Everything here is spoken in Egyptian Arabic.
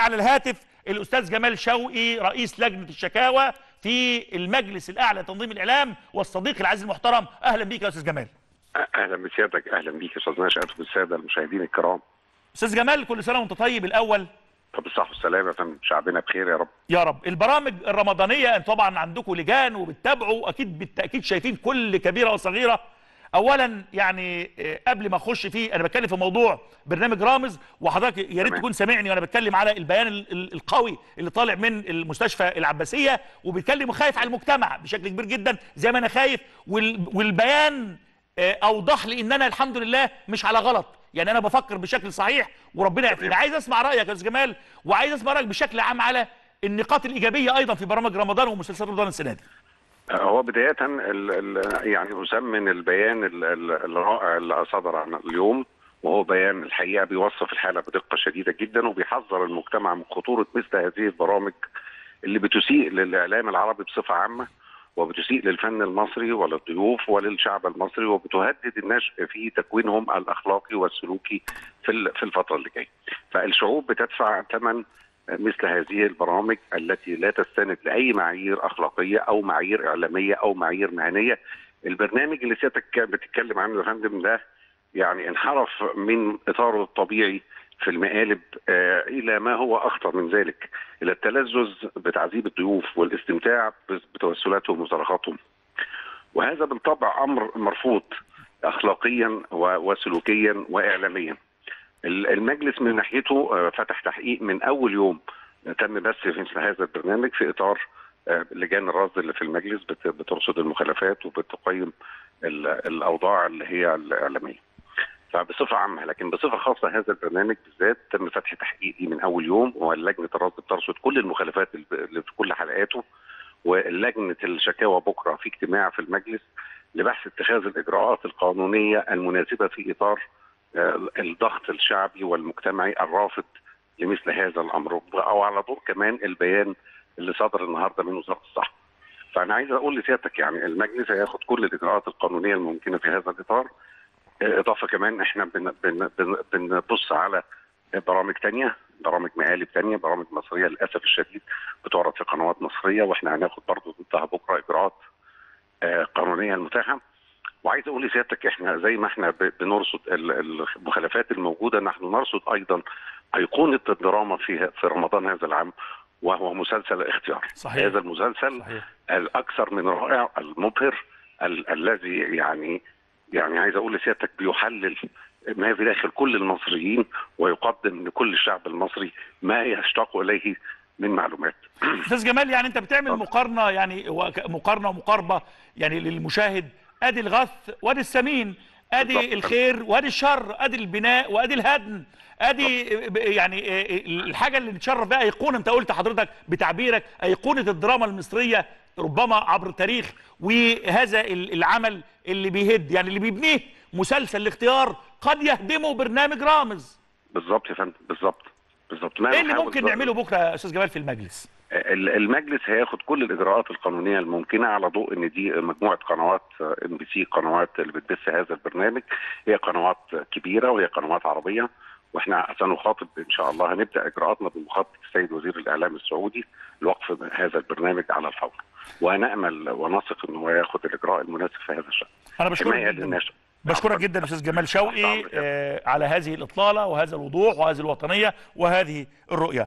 على الهاتف الاستاذ جمال شوقي رئيس لجنه الشكاوى في المجلس الاعلى لتنظيم الاعلام والصديق العزيز المحترم اهلا بيك يا استاذ جمال اهلا بسيادتك اهلا بيك يا استاذ نشأت وبالساده المشاهدين الكرام استاذ جمال كل سنه وانت طيب الاول طب بالصحه والسلامه يا فندم شعبنا بخير يا رب يا رب البرامج الرمضانيه انتوا طبعا عندكم لجان وبتتابعوا اكيد بالتاكيد شايفين كل كبيره وصغيره اولا يعني آه، قبل ما اخش فيه انا بتكلم في موضوع برنامج رامز وحضرتك يا ريت تمام. تكون سامعني وانا بتكلم على البيان ال- ال- القوي اللي طالع من المستشفى العباسيه وبيتكلم وخايف على المجتمع بشكل كبير جدا زي ما انا خايف وال- والبيان آه، اوضح لي ان انا الحمد لله مش على غلط يعني انا بفكر بشكل صحيح وربنا يعافينا عايز اسمع رايك يا استاذ جمال وعايز اسمع رايك بشكل عام على النقاط الايجابيه ايضا في برامج رمضان ومسلسلات رمضان السنه دي هو بدايه ال ال يعني اسمن البيان ال- ال- الرائع اللي صدر عن اليوم وهو بيان الحقيقه بيوصف الحاله بدقه شديده جدا وبيحذر المجتمع من خطوره مثل هذه البرامج اللي بتسيء للاعلام العربي بصفه عامه وبتسيء للفن المصري وللضيوف وللشعب المصري وبتهدد النشء في تكوينهم الاخلاقي والسلوكي في ال- في الفتره اللي جايه. فالشعوب بتدفع ثمن مثل هذه البرامج التي لا تستند لاي معايير اخلاقيه او معايير اعلاميه او معايير مهنيه. البرنامج اللي سيادتك بتتكلم عنه يا فندم ده يعني انحرف من اطاره الطبيعي في المقالب آه الى ما هو اخطر من ذلك الى التلذذ بتعذيب الضيوف والاستمتاع بتوسلاتهم وصرخاتهم وهذا بالطبع امر مرفوض اخلاقيا و- وسلوكيا واعلاميا ال- المجلس من ناحيته آه، فتح تحقيق من اول يوم تم بث في مثل هذا البرنامج في اطار آه، لجان الرصد اللي في المجلس بت- بترصد المخالفات وبتقيم ال- الاوضاع اللي هي الاعلاميه. فبصفه عامه لكن بصفه خاصه هذا البرنامج بالذات تم فتح تحقيق ليه من اول يوم ولجنه الرصد بترصد كل المخالفات اللي ب- اللي في كل حلقاته ولجنه الشكاوى بكره في اجتماع في المجلس لبحث اتخاذ الاجراءات القانونيه المناسبه في اطار آه، الضغط الشعبي والمجتمعي الرافض لمثل هذا الامر او على ضوء كمان البيان اللي صدر النهارده من وزاره الصحه. فانا عايز اقول لسيادتك يعني المجلس هياخد كل الاجراءات القانونيه الممكنه في هذا الاطار آه، اضافه كمان احنا بن بن بن بنبص على برامج تانية برامج مقالب تانية برامج مصرية للأسف الشديد بتعرض في قنوات مصرية واحنا هناخد برضه ضدها بكرة إجراءات آه، قانونية المتاحة وعايز اقول لسيادتك احنا زي ما احنا ب- بنرصد ال- المخالفات الموجوده نحن نرصد ايضا ايقونه الدراما في في رمضان هذا العام وهو مسلسل الاختيار صحيح. هذا المسلسل صحيح. الاكثر من رائع المبهر ال- الذي يعني يعني عايز اقول لسيادتك بيحلل ما في داخل كل المصريين ويقدم لكل الشعب المصري ما يشتاق اليه من معلومات استاذ جمال يعني انت بتعمل مقارنه يعني وك- مقارنه ومقاربه يعني للمشاهد ادي الغث وادي السمين ادي بالضبط. الخير وادي الشر ادي البناء وادي الهدم ادي ب- يعني آه، الحاجه اللي نتشرف بها ايقونه انت قلت حضرتك بتعبيرك ايقونه الدراما المصريه ربما عبر التاريخ وهذا ال- العمل اللي بيهد يعني اللي بيبنيه مسلسل الاختيار قد يهدمه برنامج رامز بالظبط يا فندم بالظبط بالظبط ما ايه اللي نحاول ممكن ضرب- نعمله بكره يا استاذ جمال في المجلس ال- المجلس هياخد كل الاجراءات القانونيه الممكنه على ضوء ان دي مجموعه قنوات ام بي سي قنوات اللي بتبث هذا البرنامج هي قنوات كبيره وهي قنوات عربيه واحنا سنخاطب ان شاء الله هنبدا اجراءاتنا بمخاطبه السيد وزير الاعلام السعودي لوقف هذا البرنامج على الفور ونامل ونثق انه ياخد الاجراء المناسب في هذا الشان انا بشكرك حمايه جدا للناس بشكرك جدا استاذ جمال شوقي تحت أمرك يا آه، على هذه الاطلاله وهذا الوضوح وهذه الوطنيه وهذه الرؤيه